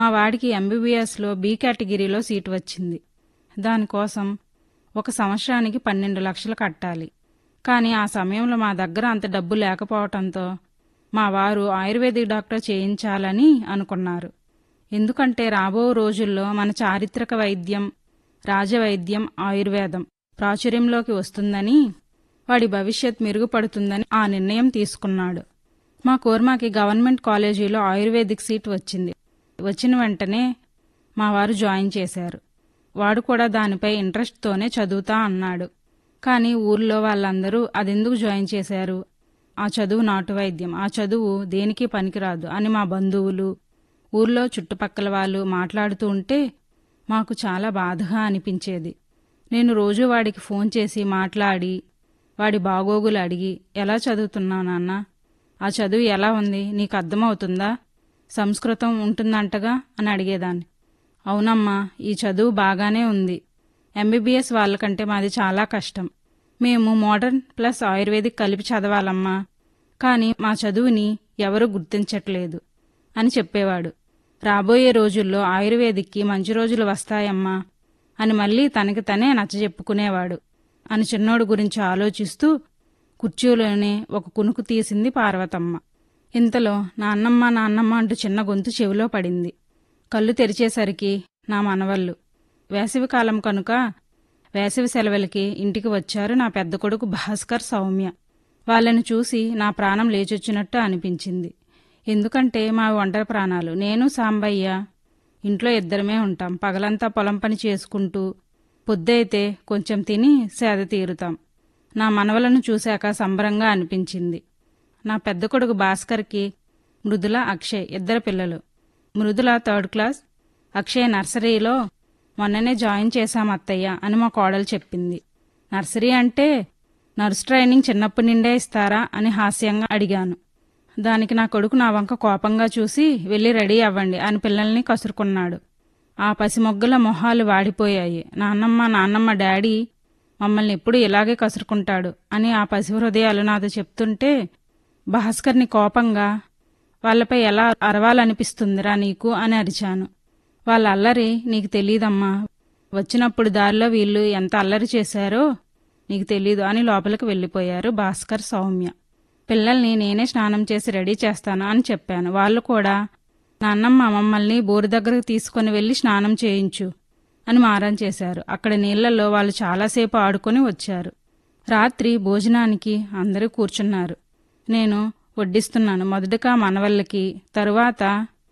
మా వాడికి ఎంబీబీఎస్లో బి కేటగిరీలో సీటు వచ్చింది దానికోసం ఒక సంవత్సరానికి పన్నెండు లక్షలు కట్టాలి కానీ ఆ సమయంలో మా దగ్గర అంత డబ్బు లేకపోవటంతో మా వారు ఆయుర్వేదిక్ డాక్టర్ చేయించాలని అనుకున్నారు ఎందుకంటే రాబో రోజుల్లో మన చారిత్రక వైద్యం రాజవైద్యం ఆయుర్వేదం ప్రాచుర్యంలోకి వస్తుందని వాడి భవిష్యత్ మెరుగుపడుతుందని ఆ నిర్ణయం తీసుకున్నాడు మా కోర్మాకి గవర్నమెంట్ కాలేజీలో ఆయుర్వేదిక్ సీట్ వచ్చింది వచ్చిన వెంటనే మా వారు జాయిన్ చేశారు వాడు కూడా దానిపై ఇంట్రెస్ట్తోనే చదువుతా అన్నాడు కానీ ఊర్లో వాళ్ళందరూ అదెందుకు జాయిన్ చేశారు ఆ చదువు నాటు వైద్యం ఆ చదువు దేనికి పనికిరాదు అని మా బంధువులు ఊర్లో చుట్టుపక్కల వాళ్ళు మాట్లాడుతూ ఉంటే మాకు చాలా బాధగా అనిపించేది నేను రోజు వాడికి ఫోన్ చేసి మాట్లాడి వాడి బాగోగులు అడిగి ఎలా చదువుతున్నావు నాన్న ఆ చదువు ఎలా ఉంది నీకు అర్థమవుతుందా సంస్కృతం ఉంటుందంటగా అని అడిగేదాన్ని అవునమ్మా ఈ చదువు బాగానే ఉంది ఎంబీబీఎస్ వాళ్ళకంటే మాది చాలా కష్టం మేము మోడర్న్ ప్లస్ ఆయుర్వేదిక్ కలిపి చదవాలమ్మా కానీ మా చదువుని ఎవరూ గుర్తించట్లేదు అని చెప్పేవాడు రాబోయే రోజుల్లో ఆయుర్వేదిక్కి మంచి రోజులు వస్తాయమ్మా అని మళ్ళీ తనకి తనే నచ్చజెప్పుకునేవాడు అని చిన్నోడు గురించి ఆలోచిస్తూ కుర్చీలోనే ఒక కునుకు తీసింది పార్వతమ్మ ఇంతలో నాన్నమ్మ నాన్నమ్మ అంటూ చిన్న గొంతు చెవిలో పడింది కళ్ళు తెరిచేసరికి నా మనవళ్ళు వేసవికాలం కనుక వేసవి సెలవులకి ఇంటికి వచ్చారు నా పెద్ద కొడుకు భాస్కర్ సౌమ్య వాళ్ళని చూసి నా ప్రాణం లేచొచ్చినట్టు అనిపించింది ఎందుకంటే మా ఒంటరి ప్రాణాలు నేను సాంబయ్య ఇంట్లో ఇద్దరమే ఉంటాం పగలంతా పొలం పని చేసుకుంటూ పొద్దైతే కొంచెం తిని సేద తీరుతాం నా మనవలను చూశాక సంబరంగా అనిపించింది నా పెద్ద కొడుకు భాస్కర్కి మృదుల అక్షయ్ ఇద్దరు పిల్లలు మృదుల థర్డ్ క్లాస్ అక్షయ్ నర్సరీలో మొన్ననే జాయిన్ చేశాం అత్తయ్య అని మా కోడలు చెప్పింది నర్సరీ అంటే నర్స్ ట్రైనింగ్ చిన్నప్పటి నిండే ఇస్తారా అని హాస్యంగా అడిగాను దానికి నా కొడుకు నా వంక కోపంగా చూసి వెళ్ళి రెడీ అవ్వండి అని పిల్లల్ని కసురుకున్నాడు ఆ పసిమొగ్గల మొహాలు వాడిపోయాయి నాన్నమ్మ నాన్నమ్మ డాడీ మమ్మల్ని ఎప్పుడు ఇలాగే కసురుకుంటాడు అని ఆ పసి హృదయాలు నాతో చెప్తుంటే భాస్కర్ని కోపంగా వాళ్ళపై ఎలా అరవాలనిపిస్తుందిరా నీకు అని అరిచాను వాళ్ళ అల్లరి నీకు తెలీదమ్మా వచ్చినప్పుడు దారిలో వీళ్ళు ఎంత అల్లరి చేశారో నీకు తెలీదు అని లోపలికి వెళ్ళిపోయారు భాస్కర్ సౌమ్య పిల్లల్ని నేనే స్నానం చేసి రెడీ చేస్తాను అని చెప్పాను వాళ్ళు కూడా నాన్నమ్మ మమ్మల్ని బోరు దగ్గరకు తీసుకుని వెళ్ళి స్నానం చేయించు అని మారం చేశారు అక్కడ నీళ్లలో వాళ్ళు చాలాసేపు ఆడుకొని వచ్చారు రాత్రి భోజనానికి అందరూ కూర్చున్నారు నేను వడ్డిస్తున్నాను మొదటగా మనవళ్ళకి తరువాత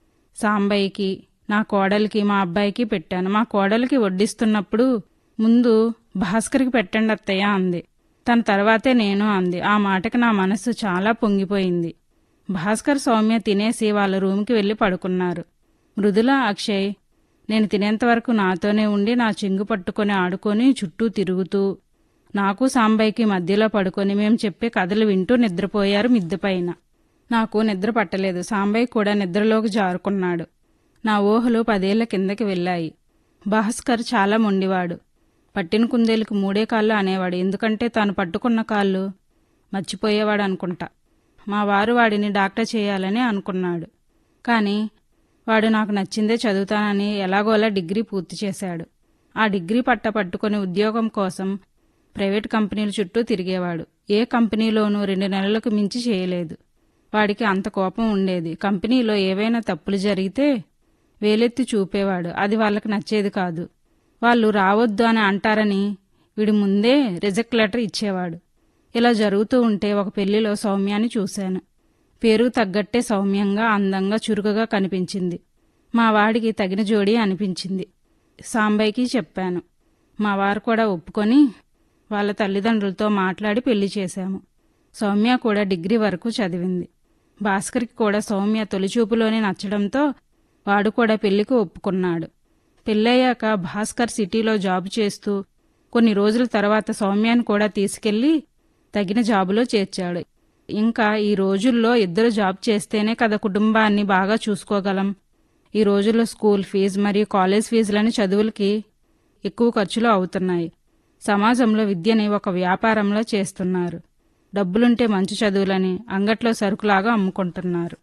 సాంబయ్యకి నా కోడలికి మా అబ్బాయికి పెట్టాను మా కోడలికి వడ్డిస్తున్నప్పుడు ముందు భాస్కర్కి పెట్టండి అత్తయ్య అంది తన తర్వాతే నేను అంది ఆ మాటకి నా మనసు చాలా పొంగిపోయింది భాస్కర్ సౌమ్య తినేసి వాళ్ళ రూమ్కి వెళ్ళి పడుకున్నారు మృదుల అక్షయ్ నేను తినేంత వరకు నాతోనే ఉండి నా చెంగు పట్టుకొని ఆడుకొని చుట్టూ తిరుగుతూ నాకు సాంబయ్యకి మధ్యలో పడుకొని మేము చెప్పే కథలు వింటూ నిద్రపోయారు మిద్దెపైన నాకు నిద్ర పట్టలేదు సాంబయ్య కూడా నిద్రలోకి జారుకున్నాడు నా ఊహలు పదేళ్ల కిందకి వెళ్ళాయి భాస్కర్ చాలా మొండివాడు పట్టిన కుందేలుకు మూడే కాళ్ళు అనేవాడు ఎందుకంటే తాను పట్టుకున్న కాళ్ళు మర్చిపోయేవాడు అనుకుంటా మా వారు వాడిని డాక్టర్ చేయాలని అనుకున్నాడు కానీ వాడు నాకు నచ్చిందే చదువుతానని ఎలాగోలా డిగ్రీ పూర్తి చేశాడు ఆ డిగ్రీ పట్ట పట్టుకొని ఉద్యోగం కోసం ప్రైవేట్ కంపెనీల చుట్టూ తిరిగేవాడు ఏ కంపెనీలోనూ రెండు నెలలకు మించి చేయలేదు వాడికి అంత కోపం ఉండేది కంపెనీలో ఏవైనా తప్పులు జరిగితే వేలెత్తి చూపేవాడు అది వాళ్ళకి నచ్చేది కాదు వాళ్ళు రావద్దు అని అంటారని వీడి ముందే రిజెక్ట్ లెటర్ ఇచ్చేవాడు ఇలా జరుగుతూ ఉంటే ఒక పెళ్లిలో సౌమ్యాన్ని చూశాను పేరు తగ్గట్టే సౌమ్యంగా అందంగా చురుకుగా కనిపించింది మా వాడికి తగిన జోడీ అనిపించింది సాంబయ్యకి చెప్పాను మా వారు కూడా ఒప్పుకొని వాళ్ళ తల్లిదండ్రులతో మాట్లాడి పెళ్లి చేశాము సౌమ్య కూడా డిగ్రీ వరకు చదివింది భాస్కర్కి కూడా సౌమ్య తొలిచూపులోనే నచ్చడంతో వాడు కూడా పెళ్లికి ఒప్పుకున్నాడు పెళ్ళయ్యాక భాస్కర్ సిటీలో జాబ్ చేస్తూ కొన్ని రోజుల తర్వాత సౌమ్యాన్ని కూడా తీసుకెళ్లి తగిన జాబులో చేర్చాడు ఇంకా ఈ రోజుల్లో ఇద్దరు జాబ్ చేస్తేనే కదా కుటుంబాన్ని బాగా చూసుకోగలం ఈ రోజుల్లో స్కూల్ ఫీజు మరియు కాలేజ్ ఫీజులని చదువులకి ఎక్కువ ఖర్చులు అవుతున్నాయి సమాజంలో విద్యని ఒక వ్యాపారంలో చేస్తున్నారు డబ్బులుంటే మంచి చదువులని అంగట్లో సరుకులాగా అమ్ముకుంటున్నారు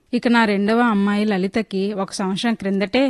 ఇక నా రెండవ అమ్మాయి లలితకి ఒక సంవత్సరం క్రిందటే